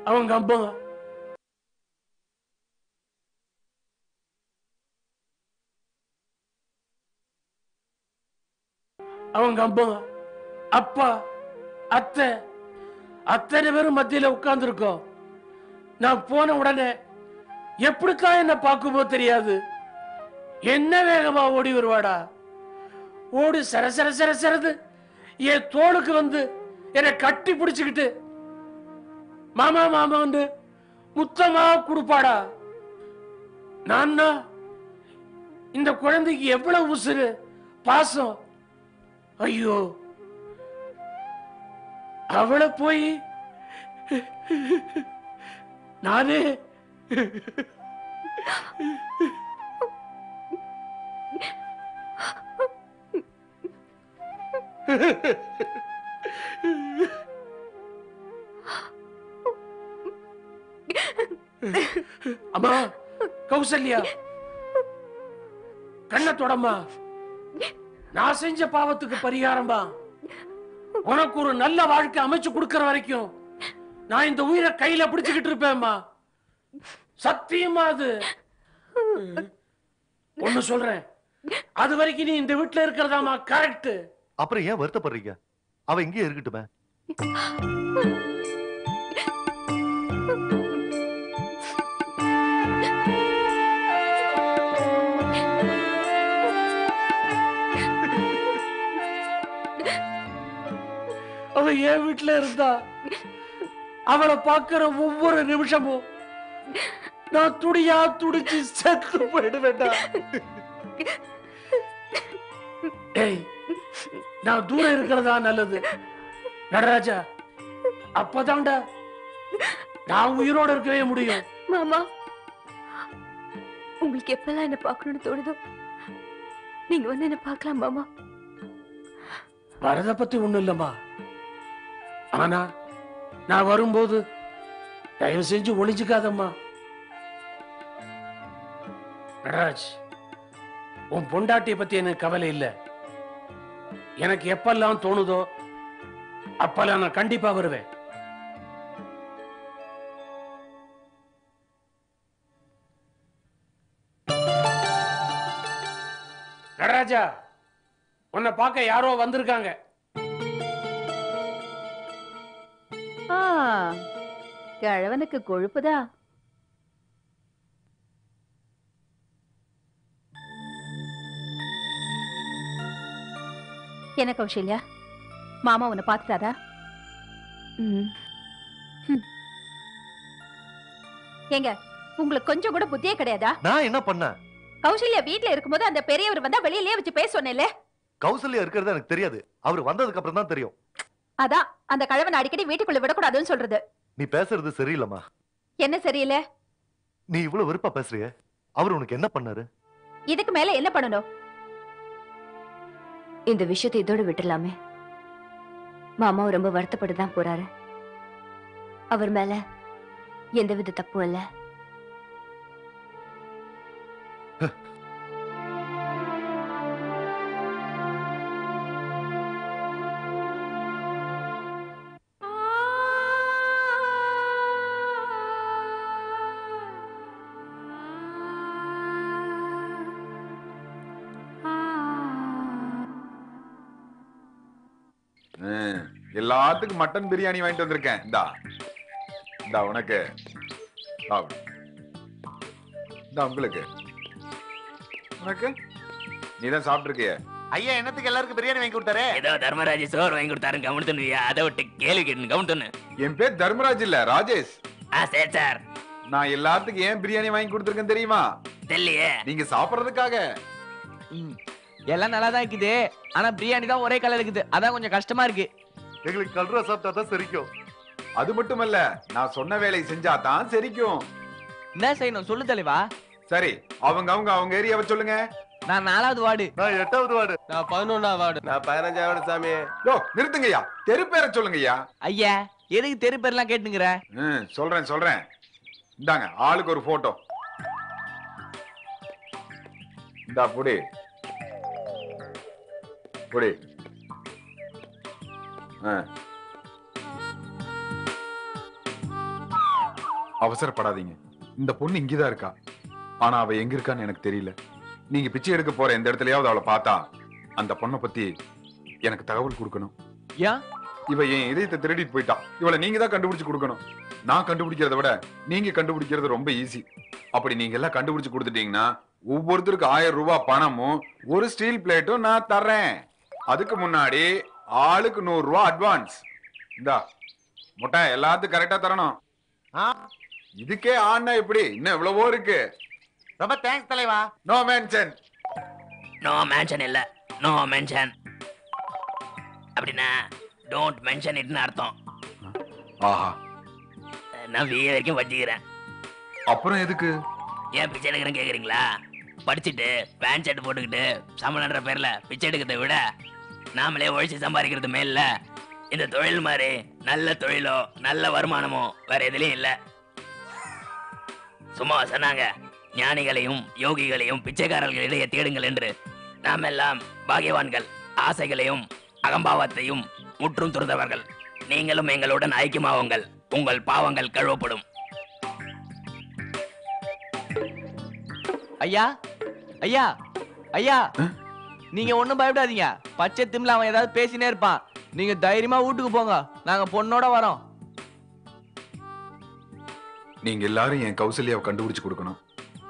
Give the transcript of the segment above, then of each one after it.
அவங்க அம்மா அவங்க அம்மா அப்பா அத்தை அத்தனை பேரும் மத்தியில உட்கார்ந்துருக்கோம் நான் போன உடனே எப்படித்தான் என்ன பார்க்குமோ தெரியாது என்ன வேகமா ஓடி வருவாடா ஓடி சர சர சர சரது என் தோளுக்கு வந்து என்னை கட்டி பிடிச்சுக்கிட்டு மாமா மாமா வந்து முத்தமா கொடுப்பாடா நான் இந்த குழந்தைக்கு எவ்வளவு உசுறு பாசம் ஐயோ அவளை போய் நானே அம்மா கௌசல்யா கண்ண தொடம்மா நான் செஞ்ச பாவத்துக்கு பரிகாரமா உனக்கு ஒரு நல்ல வாழ்க்கை அமைச்சு கொடுக்கிற வரைக்கும் நான் இந்த உயிரை கையில பிடிச்சுக்கிட்டு இருப்பேன்மா சத்தியமா அது ஒண்ணு சொல்றேன் அது வரைக்கும் நீ இந்த வீட்டுல இருக்கிறதாமா கரெக்ட் அப்புறம் ஏன் வருத்தப்படுறீங்க அவ இங்கேயே இருக்கட்டுமே அவ என் வீட்டுல இருந்தா அவளை பார்க்கிற ஒவ்வொரு நிமிஷமும் நான் துடியா துடிச்சு செத்து போயிடுவேண்டா ஏய் நான் தூரம் இருக்கிறதா நல்லது நடராஜா அப்பதான்டா நான் உயிரோட இருக்கவே முடியும் மாமா உங்களுக்கு எப்பெல்லாம் என்ன பார்க்கணும்னு தோணுதோ நீங்க வந்து என்ன பார்க்கலாம் மாமா வரத பத்தி ஒண்ணும் இல்லம்மா ஆனா நான் வரும்போது தயவு செஞ்சு ஒளிஞ்சுக்காதம்மா நடராஜ் உன் பொண்டாட்டிய பத்தி எனக்கு கவலை இல்ல எனக்கு எப்பெல்லாம் தோணுதோ அப்பெல்லாம் நான் கண்டிப்பா வருவேன் நடராஜா உன்னை பார்க்க யாரோ வந்திருக்காங்க ஆ, கிழவனுக்கு கொழுப்புதா என்ன கௌசல்யா மாமா உன்னை பார்த்துட்டாரா ம் ஏங்க உங்களுக்கு கொஞ்சம் கூட புத்தியே கிடையாதா நான் என்ன பண்ணேன் கௌசல்யா வீட்ல இருக்கும்போது அந்த பெரியவர் வந்தா வெளியிலேயே வச்சு பேச சொன்னேன்ல கௌசல்யா இருக்கிறது எனக்கு தெரியாது அவர் வந்ததுக்கு அப்புறம் தான் தெரியும் அதான் அந்த கழவன் அடிக்கடி வீட்டுக்குள்ள விடக்கூடாதுன்னு சொல்றது நீ பேசுறது சரியில்லைம்மா என்ன சரியில்லை நீ இவ்வளவு வெறுப்பா பேசுறிய அவர் உனக்கு என்ன பண்ணாரு இதுக்கு மேல என்ன பண்ணணும் இந்த விஷயத்தை இதோட விட்டுடலாமே மாமாவும் ரொம்ப வருத்தப்பட்டு தான் போறாரு அவர் மேல எந்தவித தப்பும் இல்ல ம், எல்லாத்துக்கும் மட்டன் பிரியாணி வாங்கிட்டு வந்திருக்கேன் இந்தா இந்தா உனக்கு சாப்பிடு. இந்தா உங்களுக்கு உனக்கு நீ தான் சாப்பிட்டுருக்கிய ஐயா என்னத்துக்கு எல்லாருக்கும் பிரியாணி வாங்கி கொடுத்தாரு ஏதோ தர்மராஜ் சோறு வாங்கி கொடுத்தாரு கவனித்துனுவியா அதை விட்டு கேள்வி கேட்டு கவனித்துன்னு என் பேர் தர்மராஜ் இல்ல ராஜேஷ் ஆ சரி சார் நான் எல்லாத்துக்கும் ஏன் பிரியாணி வாங்கி கொடுத்துருக்கேன் தெரியுமா தெரியலையே நீங்க சாப்பிடுறதுக்காக ம். எல்லாம் நல்லா தான் இருக்குது ஆனா பிரியாணி தான் ஒரே கலர் இருக்குது அதான் கொஞ்சம் கஷ்டமா இருக்கு எங்களுக்கு கல்ரா சாப்பிட்டா தான் சரிக்கும் அது மட்டுமல்ல நான் சொன்ன வேலை செஞ்சா தான் செரிக்கும் என்ன செய்யணும் சொல்லு தலைவா சரி அவங்க அவங்க அவங்க ஏரியாவை சொல்லுங்க நான் நாலாவது வார்டு நான் எட்டாவது வார்டு நான் பதினொன்னாம் வார்டு நான் பதினஞ்சாவது சாமி யோ நிறுத்துங்கய்யா தெரு பேரை சொல்லுங்கய்யா ஐயா எதுக்கு தெரு பேர்லாம் கேட்டுங்கிற ம் சொல்றேன் சொல்றேன் இந்தாங்க ஆளுக்கு ஒரு போட்டோ இந்தா புடி புடி ஆ. அவசரப்படாதீங்க இந்த பொண்ணு இங்கதான் இருக்கா ஆனா அவ எங்க இருக்கான்னு எனக்கு தெரியல நீங்க பிச்சை எடுக்க போற எந்த இடத்துலயாவது அவளை பார்த்தா அந்த பொண்ணை பத்தி எனக்கு தகவல் கொடுக்கணும் ஏன் இவ என் இதயத்தை திருடிட்டு போயிட்டா இவளை நீங்க தான் கண்டுபிடிச்சு கொடுக்கணும் நான் கண்டுபிடிக்கிறத விட நீங்க கண்டுபிடிக்கிறது ரொம்ப ஈஸி அப்படி நீங்க எல்லாம் கண்டுபிடிச்சு கொடுத்துட்டீங்கன்னா ஒவ்வொருத்தருக்கு ஆயிரம் ரூபாய் பணமும் ஒரு ஸ்டீல் பிளேட்டும் நான் தர்றேன் அதுக்கு முன்னாடி ஆளுக்கு நூறு ரூபாய் அட்வான்ஸ் இந்தா முட்டை எல்லாத்துக்கும் கரெக்டா தரணும் இதுக்கே ஆனா எப்படி இன்னும் எவ்வளவோ இருக்கு ரொம்ப தேங்க்ஸ் தலைவா நோ மென்ஷன் நோ மென்ஷன் இல்ல நோ மென்ஷன் அப்படின்னா டோன்ட் மென்ஷன் இட்னு அர்த்தம் ஆஹா நான் வீ வரைக்கும் வச்சுக்கிறேன் அப்புறம் எதுக்கு ஏன் பிச்சை எடுக்கிறேன்னு கேக்குறீங்களா படிச்சுட்டு பேண்ட் ஷர்ட் போட்டுக்கிட்டு சம்பளன்ற பேர்ல பிச்சை எடுக்கிறத விட நாமளே உழைச்சு சம்பாதிக்கிறது மேல்ல இந்த தொழில் மாதிரி நல்ல தொழிலோ நல்ல வருமானமோ வேற எதுலயும் இல்ல சும்மா சொன்னாங்க ஞானிகளையும் யோகிகளையும் பிச்சைக்காரர்களிடையே தேடுங்கள் என்று நாம் எல்லாம் பாகியவான்கள் ஆசைகளையும் அகம்பாவத்தையும் முற்றும் துறந்தவர்கள் நீங்களும் எங்களுடன் ஐக்கியமாவுங்கள் உங்கள் பாவங்கள் கழுவப்படும் ஐயா ஐயா ஐயா நீங்க ஒண்ணும் பயப்படாதீங்க பச்சை திம்ல அவன் ஏதாவது பேசினே இருப்பான் நீங்க தைரியமா வீட்டுக்கு போங்க நாங்க பொண்ணோட வரோம் நீங்க எல்லாரும் என் கௌசல்யாவை கண்டுபிடிச்சு கொடுக்கணும்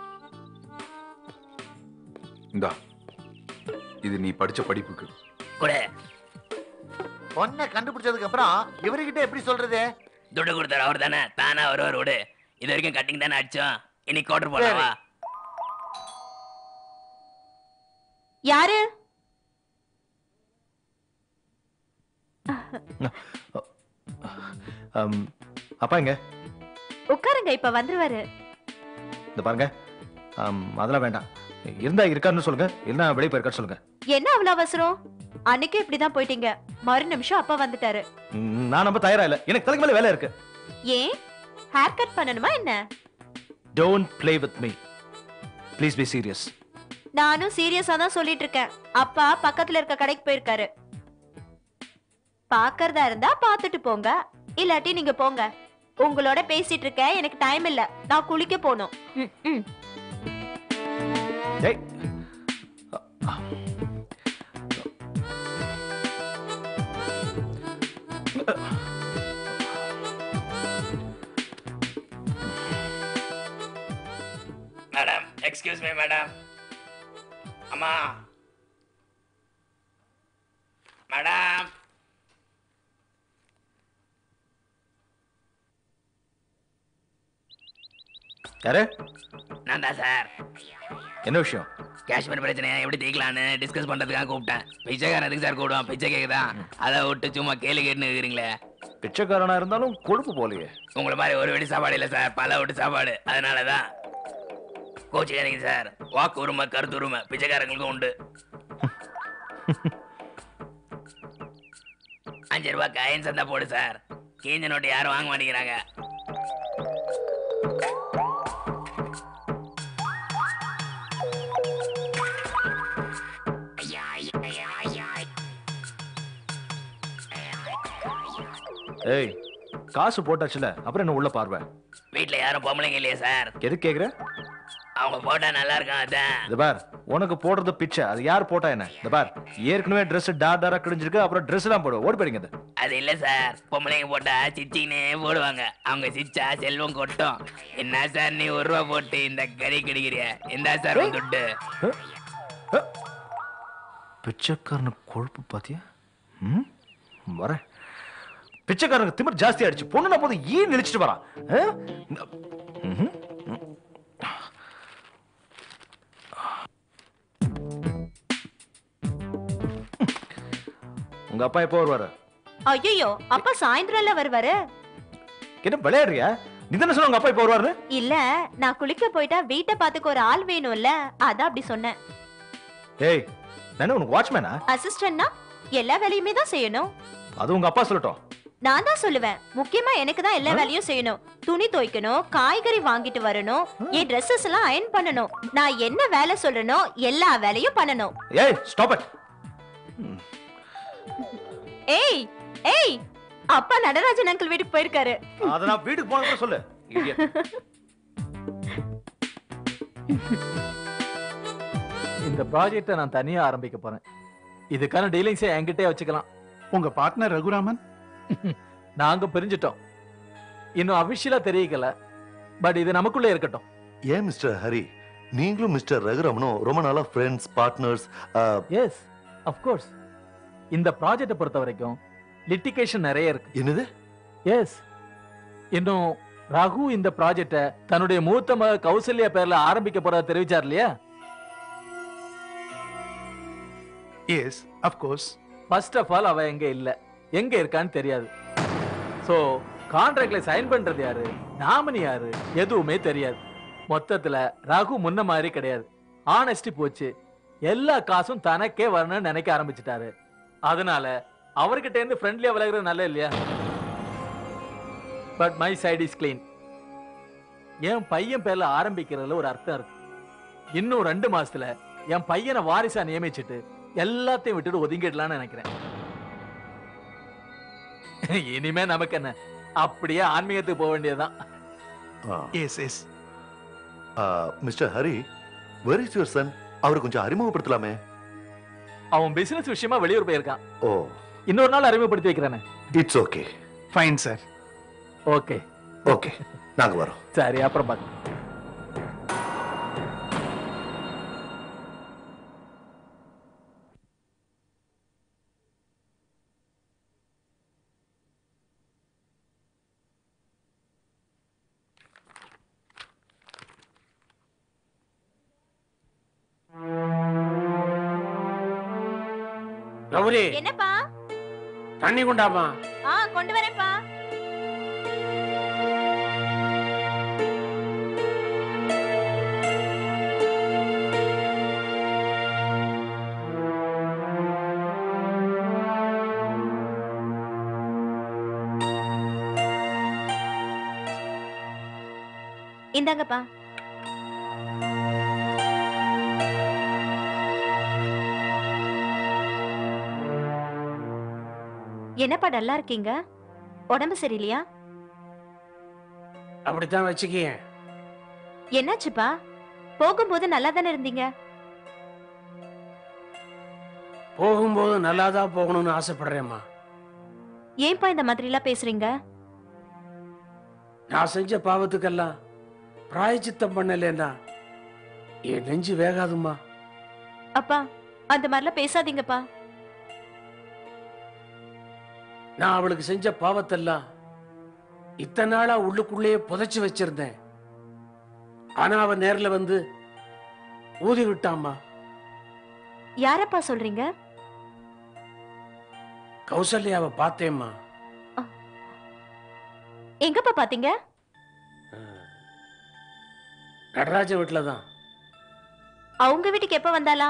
இந்தா இது நீ படிச்ச படிப்புக்கு கூட பொண்ணை கண்டுபிடிச்சதுக்கு அப்புறம் இவர்கிட்ட எப்படி சொல்றது துட்டு கொடுத்தாரு அவர் தானே தானா வருவார் விடு இது வரைக்கும் கட்டிங் தானே அடிச்சோம் இன்னைக்கு கோட்டர் போடவா யாரு அம், அப்பா எங்க உட்காருங்க இப்ப வந்துருவாரு இந்த பாருங்க அம், அதெல்லாம் வேண்டாம் இருந்தா இருக்காருன்னு சொல்லுங்க இல்லைன்னா வெளியே போயிருக்காரு சொல்லுங்க என்ன அவ்வளவு அவசரம் அன்னைக்கே இப்படிதான் போயிட்டீங்க மறு நிமிஷம் அப்பா வந்துட்டாரு ம், நான் நம்ம தயாரா இல்ல எனக்கு தலைக்கு மேல வேலை இருக்கு ஏன் ஹேர் கட் பண்ணணுமா என்ன don't play with me please be serious நானும் சீரியஸா தான் சொல்லிட்டு இருக்கேன் அப்பா பக்கத்துல இருக்க கடைக்கு போயிருக்காரு பாக்கறதா இருந்தா பாத்துட்டு போங்க இல்லாட்டி நீங்க போங்க உங்களோட பேசிட்டு இருக்க எனக்கு டைம் இல்ல நான் குளிக்க போகணும் ம், ம். ஏய் மேடம் எக்ஸ்கியூஸ் மீ மேடம் அம்மா மேடம் யாரு நான் தான் சார் என்ன விஷயம் காஷ்மீர் பிரச்சனையை எப்படி தீக்கலான்னு டிஸ்கஸ் பண்றதுக்காக கூப்பிட்டேன் பிச்சைக்காரன் எதுக்கு சார் கூடுவான் பிச்சை கேக்குதான் அதை விட்டு சும்மா கேள்வி கேட்டுன்னு இருக்கிறீங்களே பிச்சைக்காரனா இருந்தாலும் கொழுப்பு போலையே உங்களை மாதிரி ஒரு வெடி சாப்பாடு இல்லை சார் பல வீட்டு சாப்பாடு அதனால தான் கோச்சிக்காதீங்க சார் வாக்கு உரிமை கருத்து உரிமை பிச்சைக்காரங்களுக்கும் உண்டு அஞ்சு ரூபாய் காயின் சந்தா போடு சார் கீஞ்ச நோட்டு யாரும் வாங்க மாட்டேங்கிறாங்க ஏய் காசு போட்டாச்சுல அப்புறம் என்ன உள்ள பார்வை வீட்டில் யாரும் பொம்பளைங்க இல்லையா சார் எது கேக்குற அவங்க போட்டா நல்லா இருக்கும் அதான் இந்த பார் உனக்கு போடுறது பிச்சை அது யார் போட்டா என்ன இந்த பார் ஏற்கனவே Dress டார் டாரா கிழிஞ்சிருக்கு அப்புறம் Dress எல்லாம் போடுவோம் ஓடி போயிடுங்க இது. அது இல்ல சார் பொம்பளைங்க போட்டா சிச்சிங்கனே போடுவாங்க அவங்க சிச்சா செல்வம் கொட்டும் என்ன சார் நீ ஒரு ரூபா போட்டு இந்த கறி கிடைக்கிறிய இந்த சார் உன் துட்டு பிச்சைக்காரனு கொழுப்பு பாத்தியா ம் வரேன் பிச்சைக்காரனுக்கு திமிர் ஜாஸ்தி ஆயிடுச்சு பொண்ணுனா போது ஈ நினைச்சிட்டு வரான் ஆ? ம்ஹும். உங்க அப்பா எப்போ வருவாரு ஐயோ அப்பா சாயந்தரம்ல வருவாரு என்ன விளையாடுறியா நீ தானே சொன்ன உங்க அப்பா எப்போ வருவாரு இல்ல நான் குளிக்க போயிட்டா வீட்டை பாத்துக்க ஒரு ஆள் வேணும்ல அதான் அப்படி சொன்னேன் ஏய் நான் உனக்கு வாட்ச்மேனா அசிஸ்டன்ட்னா எல்லா வேலையுமே தான் செய்யணும் அது உங்க அப்பா சொல்லட்டும் நான் தான் சொல்லுவேன் முக்கியமா எனக்கு தான் எல்லா வேலையும் செய்யணும் துணி துவைக்கணும் காய்கறி வாங்கிட்டு வரணும் என் Dresses எல்லாம் அயன் பண்ணணும் நான் என்ன வேலை சொல்றேனோ எல்லா வேலையும் பண்ணணும் ஏய் ஸ்டாப் இட் ஏய் ஏய் அப்பா நடராஜன் அங்கிள் வீட்டுக்கு போயிருக்காரு அத நான் வீட்டுக்கு போனதுக்கு சொல்லு idiot. இந்த ப்ராஜெக்டை நான் தனியா ஆரம்பிக்க போறேன் இதுக்கான டீலிங்ஸை என்கிட்டயே வச்சுக்கலாம் உங்க பார்ட்னர் ரகுராமன் நாங்க பிரிஞ்சிட்டோம் இன்னும் அபிஷியலா தெரிவிக்கல பட் இது நமக்குள்ளே இருக்கட்டும் ஏன் மிஸ்டர் ஹரி நீங்களும் மிஸ்டர் ரகுரமனும் ரொம்ப நாளா ஃப்ரெண்ட்ஸ் பார்ட்னர்ஸ் எஸ் கோர்ஸ் இந்த ப்ராஜெக்டை பொறுத்த வரைக்கும் லிட்டிகேஷன் நிறைய இருக்கு என்னது எஸ் இன்னும் ரகு இந்த ப்ராஜெக்டை தன்னுடைய மூத்த மக கௌசல்யா பேர்ல ஆரம்பிக்க போறதா தெரிவிச்சார் இல்லையா yes of course first of all அவ எங்க இல்ல எங்க இருக்கான்னு தெரியாது சோ கான்ட்ராக்ட்ல சைன் பண்றது யாரு நாமினி யாரு எதுவுமே தெரியாது மொத்தத்துல ரகு முன்ன மாதிரி கிடையாது ஆனஸ்டி போச்சு எல்லா காசும் தனக்கே வரணும்னு நினைக்க ஆரம்பிச்சிட்டாரு அதனால அவர்கிட்ட இருந்து ஃப்ரெண்ட்லியா விலகுறது நல்ல இல்லையா but my side is clean என் பையன் பேர்ல ஆரம்பிக்கிறதுல ஒரு அர்த்தம் இருக்கு இன்னும் ரெண்டு மாசத்துல என் பையனை வாரிசா நியமிச்சிட்டு எல்லாத்தையும் விட்டுட்டு ஒதுங்கிடலாம்னு நினைக்கிறேன் இனிமே நமக்கு என்ன அப்படியே ஆன்மீகத்துக்கு போக வேண்டியதுதான் yes yes mister Hari where is your son அவரை கொஞ்சம் அறிமுகப்படுத்தலாமே அவன் பிசினஸ் விஷயமா வெளியூர் போயிருக்கான் ஓ இன்னொரு நாள் அறிமுகப்படுத்தி வைக்கிறேனே it's okay fine sir okay okay நாங்க வரோம் சரி அப்புறம் பார்க்கலாம் கௌரி என்னப்பா தண்ணி கொண்டாமா ஆ கொண்டு வரேன்ப்பா இந்தாங்கப்பா என்னப்பா நல்லா இருக்கீங்க உடம்பு சரியில்லையா அப்படித்தான் வச்சுக்கிய என்னாச்சுப்பா போகும்போது நல்லா தானே இருந்தீங்க போகும்போது நல்லாதான் போகணும்னு ஆசைப்படுறேம்மா ஏன்பா இந்த மாதிரிலாம் பேசுறீங்க நான் செஞ்ச பாவத்துக்கெல்லாம் பிராயச்சித்தம் பண்ணலன்னா என் நெஞ்சு வேகாதும்மா அப்பா அந்த மாதிரிலாம் பேசாதீங்கப்பா நான் அவளுக்கு செஞ்ச பாவத்தெல்லாம் இத்தனை நாளா உள்ளுக்குள்ளேயே புதைச்சு வச்சிருந்தேன் ஆனா அவ நேர்ல வந்து ஊதி விட்டாம்மா யாரப்பா சொல்றீங்க கௌசல்யாவை பார்த்தேம்மா எங்கப்பா பாத்தீங்க நடராஜ வீட்டுல தான் அவங்க வீட்டுக்கு எப்ப வந்தாளா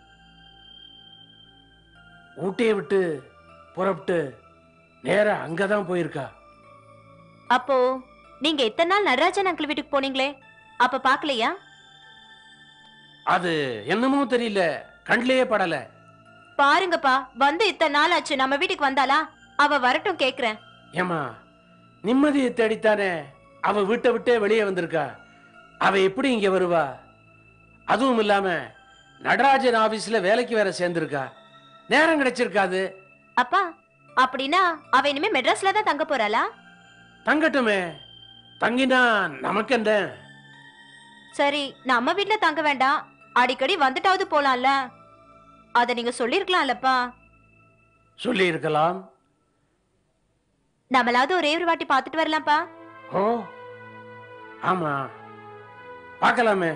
ஊட்டியை விட்டு புறப்பட்டு நேரா அங்கதான் போயிருக்கா அப்போ நீங்க இத்தனை நாள் நடராஜன் அங்கிள் வீட்டுக்கு போனீங்களே அப்ப பாக்கலையா அது என்னமோ தெரியல கண்ணிலேயே படல பாருங்கப்பா வந்து இத்தனை நாள் ஆச்சு நம்ம வீட்டுக்கு வந்தாளா அவ வரட்டும் கேக்குறேன் ஏமா நிம்மதியை தேடித்தானே அவ வீட்டை விட்டே வெளியே வந்திருக்கா அவ எப்படி இங்க வருவா அதுவும் இல்லாம நடராஜன் ஆபீஸ்ல வேலைக்கு வேற சேர்ந்திருக்கா நேரம் கிடைச்சிருக்காது அப்பா அப்படின்னா அவ இனிமே மெட்ராஸ்ல தான் தங்க போறாளா தங்கட்டுமே தங்கினா நமக்கு என்ன சரி நம்ம வீட்ல தங்க வேண்டாம் அடிக்கடி வந்துட்டாவது போலாம்ல அத நீங்க சொல்லிருக்கலாம்லப்பா சொல்லி இருக்கலாம் நம்மளாவது ஒரே ஒரு வாட்டி பார்த்துட்டு வரலாம்ப்பா ஓ ஆமா பார்க்கலாமே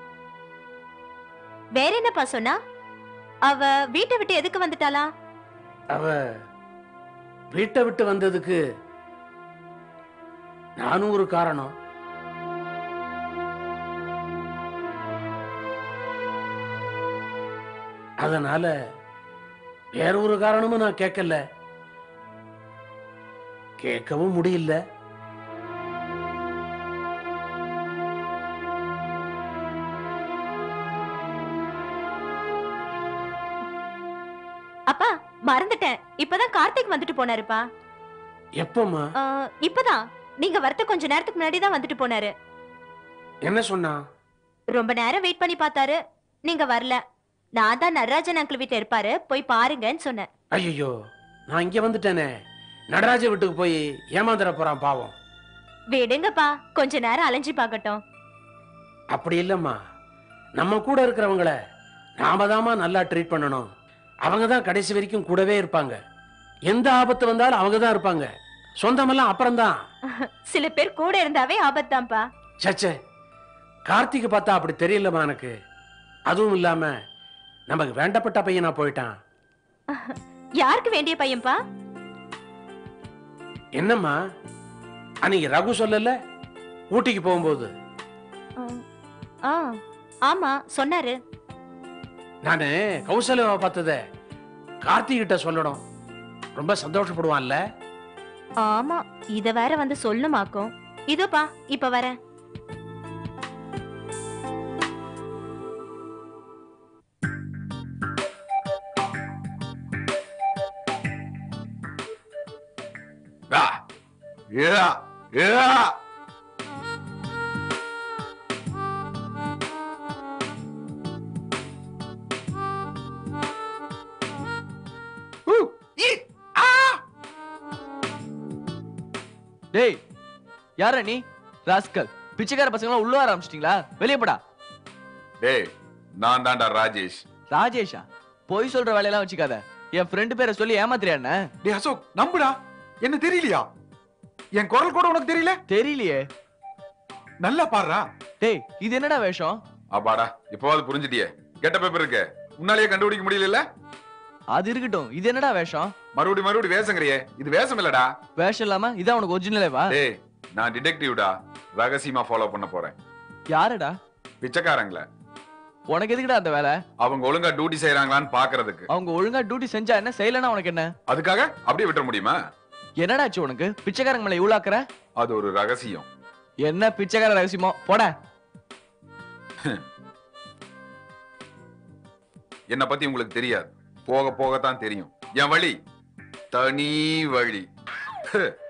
வேற என்னப்பா சொன்னா அவ வீட்டை விட்டு எதுக்கு வந்துட்டாளா அவ வீட்டை விட்டு வந்ததுக்கு நானும் ஒரு காரணம் அதனால வேற ஒரு காரணமும் நான் கேட்கல கேட்கவும் முடியல அப்பா மறந்துட்டேன் இப்பதான் கார்த்திக் வந்துட்டு போனாருப்பா எப்பமா ஆ, இப்பதான் நீங்க வரத்த கொஞ்ச நேரத்துக்கு முன்னாடி தான் வந்துட்டு போனாரு என்ன சொன்னா ரொம்ப நேரம் வெயிட் பண்ணி பார்த்தாரு நீங்க வரல நான் தான் நடராஜன் அங்கிள் வீட்டுல இருப்பாரு போய் பாருங்கன்னு சொன்னேன் ஐயோ நான் இங்க வந்துட்டேனே நடராஜ வீட்டுக்கு போய் ஏமாந்துட போறான் பாவம் விடுங்கப்பா கொஞ்ச நேரம் அலைஞ்சு பார்க்கட்டும் அப்படி இல்லம்மா நம்ம கூட இருக்கிறவங்கள நாம தாம்மா நல்லா ட்ரீட் பண்ணணும் அவங்க தான் கடைசி வரைக்கும் கூடவே இருப்பாங்க எந்த ஆபத்து வந்தாலும் அவங்க தான் இருப்பாங்க சொந்தமெல்லாம் அப்புறம்தான் சில பேர் கூட இருந்தாவே ஆபத்தாம்பா சச்சே கார்த்திகை பார்த்தா அப்படி தெரியலம்மா எனக்கு அதுவும் இல்லாம நமக்கு வேண்டப்பட்ட பையனா போயிட்டான் யாருக்கு வேண்டிய பையன்பா என்னம்மா அன்னைக்கு ரகு சொல்லல ஊட்டிக்கு போகும்போது ஆ ஆமா சொன்னாரு நானு கௌசல்யாவை பார்த்தத கார்த்திகிட்ட சொல்லணும் ரொம்ப சந்தோஷப்படுவான்ல ஆமா இத வேற வந்து சொல்லணுமாக்கும் இதோப்பா இப்ப வரேன் வா. ஏ ஏ ஊ, ஈ, ஆ. டேய் யாரா நீ ராஸ்கல் பிச்சைக்கார பசங்க உள்ள வர ஆரம்பிச்சிட்டீங்களா வெளியே போடா டேய் நான் தான்டா ராஜேஷ் ராஜேஷா பொய் சொல்ற வேலையெல்லாம் வச்சுக்காத என் ஃப்ரெண்டு பேரை சொல்லி ஏமாத்துறியா என்ன டேய் அசோக் நம்புடா என்ன தெரியலையா என் குரல் கூட உனக்கு தெரியல தெரியலையே நல்லா பாடுறா டேய் இது என்னடா வேஷம் அப்பாடா இப்போவாது புரிஞ்சுட்டியே கெட்ட பேப்பர் இருக்கு முன்னாலேயே கண்டுபிடிக்க முடியல அது இருக்கட்டும் இது என்னடா வேஷம் மறுபடி மறுபடி வேஷங்கறியே இது வேஷம் இல்லடா வேஷம் இல்லாம இதான் உனக்கு ஒரிஜினலே வா டேய் நான் டிடெக்டிவ்டா ரகசியமா ஃபாலோ பண்ண போறேன் யாருடா பிச்சைக்காரங்கள உனக்கு எதுக்குடா அந்த வேலை அவங்க ஒழுங்கா டியூட்டி செய்யறாங்களான்னு பாக்குறதுக்கு அவங்க ஒழுங்கா டியூட்டி செஞ்சா என்ன செய்யலனா உனக்கு என்ன அதுக்காக அப்படியே விட்டுற முடியுமா என்னடா ஆச்சு உனக்கு பிச்சைக்காரங்க மேல இவ்வளவு அக்கறை அது ஒரு ரகசியம் என்ன பிச்சைக்கார ரகசியமோ போட என்ன பத்தி உங்களுக்கு தெரியாது போக போகத்தான் தெரியும் என் வழி தனி வழி